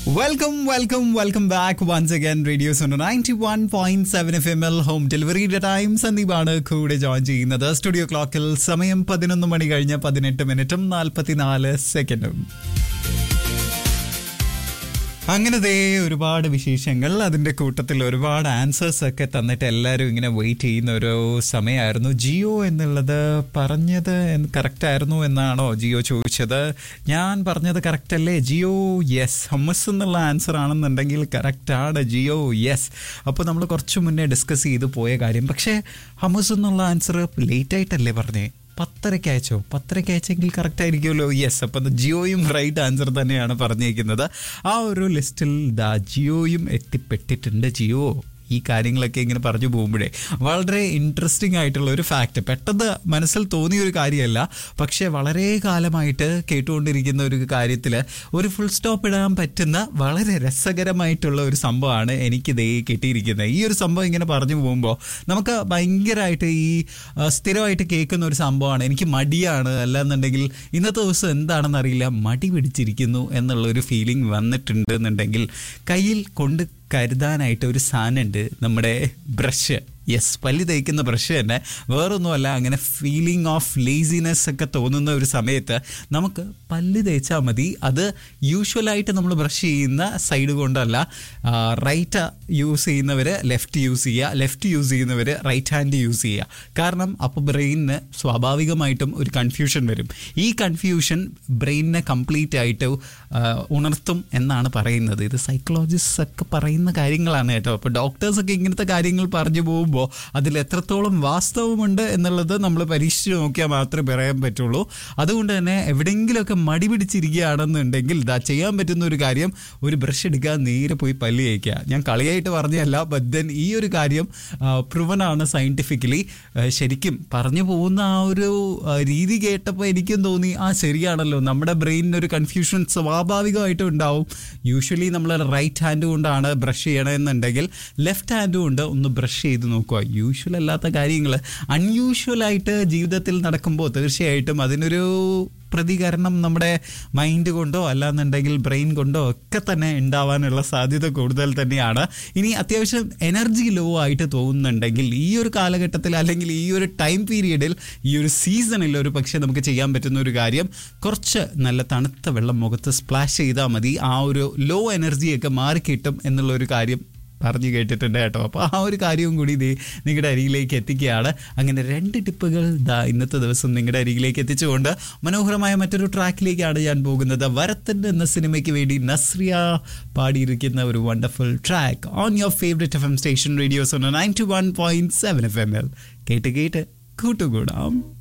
welcome welcome welcome back once again radio zone ninety one point seven F M L home ഡെലിവറിയുടെ time സന്ദീപാണ് കൂടെ join ചെയ്യുന്നത് studio ക്ലോക്കിൽ സമയം പതിനൊന്ന് മണി കഴിഞ്ഞ് പതിനെട്ട് മിനിറ്റും നാൽപ്പത്തിനാല് സെക്കൻഡും അങ്ങനെ ദേ ഒരുപാട് വിശേഷങ്ങൾ അതിന്റെ കൂട്ടത്തിൽ ഒരുപാട് ആൻസേഴ്സ് ഒക്കെ തന്നിട്ട് എല്ലാവരും ഇങ്ങനെ വെയിറ്റ് ചെയ്യുന്ന ഒരു സമയമായിരുന്നു ജിയോ എന്നുള്ളത് പറഞ്ഞത് കറക്റ്റ് ആയിരുന്നു എന്നാണോ ജിയോ ചോദിച്ചത് ഞാൻ പറഞ്ഞത് കറക്റ്റ് അല്ലേ ജിയോ യെസ് ഹമ്മസ് എന്നുള്ള ആൻസർ ആണെന്നുണ്ടെങ്കിൽ കറക്റ്റ് ആണ് ജിയോ യെസ് അപ്പോൾ നമ്മൾ കുറച്ച് മുന്നേ ഡിസ്കസ് ചെയ്ത് പോയ കാര്യം പക്ഷേ ഹമ്മസ് എന്നുള്ള ആൻസർ ലേറ്റ് ആയിട്ടല്ലേ പറഞ്ഞേ പത്തരയ്ക്ക് അയച്ചോ പത്തരയ്ക്ക് അയച്ചെങ്കിൽ കറക്റ്റ് ആയിരിക്കുമല്ലോ യെസ് അപ്പം ജിയോയും റൈറ്റ് ആൻസർ തന്നെയാണ് പറഞ്ഞേക്കുന്നത് ആ ഒരു ലിസ്റ്റിൽ ദാ ജിയോയും എത്തിപ്പെട്ടിട്ടുണ്ട് ജിയോ ഈ കാര്യങ്ങളൊക്കെ ഇങ്ങനെ പറഞ്ഞു പോകുമ്പോഴേ വളരെ ഇൻട്രസ്റ്റിംഗ് ആയിട്ടുള്ള ഒരു ഫാക്റ്റ് പെട്ടെന്ന് മനസ്സിൽ തോന്നിയ ഒരു കാര്യമല്ല പക്ഷേ വളരെ കാലമായിട്ട് കേട്ടുകൊണ്ടിരിക്കുന്ന ഒരു കാര്യത്തിൽ ഒരു ഫുൾ സ്റ്റോപ്പ് ഇടാൻ പറ്റുന്ന വളരെ രസകരമായിട്ടുള്ള ഒരു സംഭവമാണ് എനിക്ക് ഇതേ കിട്ടിയിരിക്കുന്നത് ഈ ഒരു സംഭവം ഇങ്ങനെ പറഞ്ഞു പോകുമ്പോൾ നമുക്ക് ഭയങ്കരമായിട്ട് ഈ ആ, സ്ഥിരമായിട്ട് കേൾക്കുന്ന ഒരു സംഭവമാണ് എനിക്ക് മടിയാണ് അല്ലാന്നുണ്ടെങ്കിൽ ഇന്നത്തെ ദിവസം എന്താണെന്ന് അറിയില്ല മടി പിടിച്ചിരിക്കുന്നു എന്നുള്ള ഒരു ഫീലിംഗ് വന്നിട്ടുണ്ട് എന്നുണ്ടെങ്കിൽ കയ്യിൽ കൊണ്ട് കരുതാനായിട്ട് ഒരു സാധനമുണ്ട് നമ്മുടെ ബ്രഷ് യെസ് പല്ല് തേക്കുന്ന ബ്രഷ് തന്നെ വേറൊന്നുമല്ല അങ്ങനെ ഫീലിംഗ് ഓഫ് ലേസിനെസ് ഒക്കെ തോന്നുന്ന ഒരു സമയത്ത് നമുക്ക് പല്ല് തേച്ചാൽ മതി അത് യൂഷ്വലായിട്ട് നമ്മൾ ബ്രഷ് ചെയ്യുന്ന സൈഡ് കൊണ്ടല്ല റൈറ്റ് യൂസ് ചെയ്യുന്നവർ ലെഫ്റ്റ് യൂസ് ചെയ്യുക ലെഫ്റ്റ് യൂസ് ചെയ്യുന്നവർ റൈറ്റ് ഹാൻഡ് യൂസ് ചെയ്യുക കാരണം അപ്പോൾ ബ്രെയിനിന് സ്വാഭാവികമായിട്ടും ഒരു കൺഫ്യൂഷൻ വരും ഈ കൺഫ്യൂഷൻ ബ്രെയിനിനെ കംപ്ലീറ്റ് ആയിട്ട് ആ, ഉണർത്തും എന്നാണ് പറയുന്നത് ഇത് സൈക്കോളജിസ്റ്റ് ഒക്കെ പറയുന്ന കാര്യങ്ങളാണ് കേട്ടോ അപ്പോൾ ഡോക്ടേഴ്സൊക്കെ ഇങ്ങനത്തെ കാര്യങ്ങൾ പറഞ്ഞു പോകുമ്പോൾ അതിൽ എത്രത്തോളം വാസ്തവമുണ്ട് എന്നുള്ളത് നമ്മൾ പരീക്ഷിച്ച് നോക്കിയാൽ മാത്രമേ പറയാൻ പറ്റുള്ളൂ അതുകൊണ്ട് തന്നെ എവിടെയെങ്കിലുമൊക്കെ മടി പിടിച്ചിരിക്കുകയാണെന്നുണ്ടെങ്കിൽ ഇതാ ചെയ്യാൻ പറ്റുന്ന ഒരു കാര്യം ഒരു ബ്രഷ് എടുക്കുക നേരെ പോയി പല്ല് തേക്കുക ഞാൻ കളിയായിട്ട് പറഞ്ഞതല്ല ബട്ട് ദെൻ ഈ ഒരു കാര്യം പ്രൂവൻ ആണ് സയൻറ്റിഫിക്കലി ശരിക്കും പറഞ്ഞു പോകുന്ന ആ ഒരു ആ, രീതി കേട്ടപ്പോൾ എനിക്കും തോന്നി ആ ശരിയാണല്ലോ നമ്മുടെ ബ്രെയിനിന് ഒരു കൺഫ്യൂഷൻ സ്വാഭാവികമായിട്ടും ഉണ്ടാവും യൂഷ്വലി നമ്മൾ റൈറ്റ് ഹാൻഡ് കൊണ്ടാണ് ബ്രഷ് ചെയ്യണമെന്നുണ്ടെങ്കിൽ ലെഫ്റ്റ് ഹാൻഡ് കൊണ്ട് ഒന്ന് ബ്രഷ് ചെയ്ത് നോക്കുക യൂഷ്വൽ അല്ലാത്ത കാര്യങ്ങൾ അൺയൂഷ്വൽ ആയിട്ട് ജീവിതത്തിൽ നടക്കുമ്പോൾ തീർച്ചയായിട്ടും അതിനൊരു പ്രതികരണം നമ്മുടെ മൈൻഡ് കൊണ്ടോ അല്ലാന്നുണ്ടെങ്കിൽ ബ്രെയിൻ കൊണ്ടോ ഒക്കെ തന്നെ ഉണ്ടാവാനുള്ള സാധ്യത കൂടുതൽ തന്നെയാണ് ഇനി അത്യാവശ്യം എനർജി ലോ ആയിട്ട് തോന്നുന്നുണ്ടെങ്കിൽ ഈ ഒരു കാലഘട്ടത്തിൽ അല്ലെങ്കിൽ ഈ ഒരു ടൈം പീരീഡിൽ ഈ ഒരു സീസണിൽ ഒരു പക്ഷേ നമുക്ക് ചെയ്യാൻ പറ്റുന്ന ഒരു കാര്യം കുറച്ച് നല്ല തണുത്ത വെള്ളം മുഖത്ത് സ്പ്ലാഷ് ചെയ്താൽ മതി ആ ഒരു ലോ എനർജിയൊക്കെ മാറിക്കിട്ടും എന്നുള്ള ഒരു കാര്യം പറഞ്ഞു കേട്ടിട്ടുണ്ട് കേട്ടോ അപ്പോൾ ആ ഒരു കാര്യവും കൂടി ഇത് നിങ്ങളുടെ അരികിലേക്ക് എത്തിക്കുകയാണ് അങ്ങനെ രണ്ട് ടിപ്പുകൾ ദാ ഇന്നത്തെ ദിവസം നിങ്ങളുടെ അരികിലേക്ക് എത്തിച്ചുകൊണ്ട് മനോഹരമായ മറ്റൊരു ട്രാക്കിലേക്കാണ് ഞാൻ പോകുന്നത് വരത്തൻ്റെ എന്ന സിനിമയ്ക്ക് വേണ്ടി നസ്രിയ പാടിയിരിക്കുന്ന ഒരു wonderful track on your favourite F M station radios ninety one point seven F M L കേട്ട് കേട്ട് കൂട്ടുകൂടാം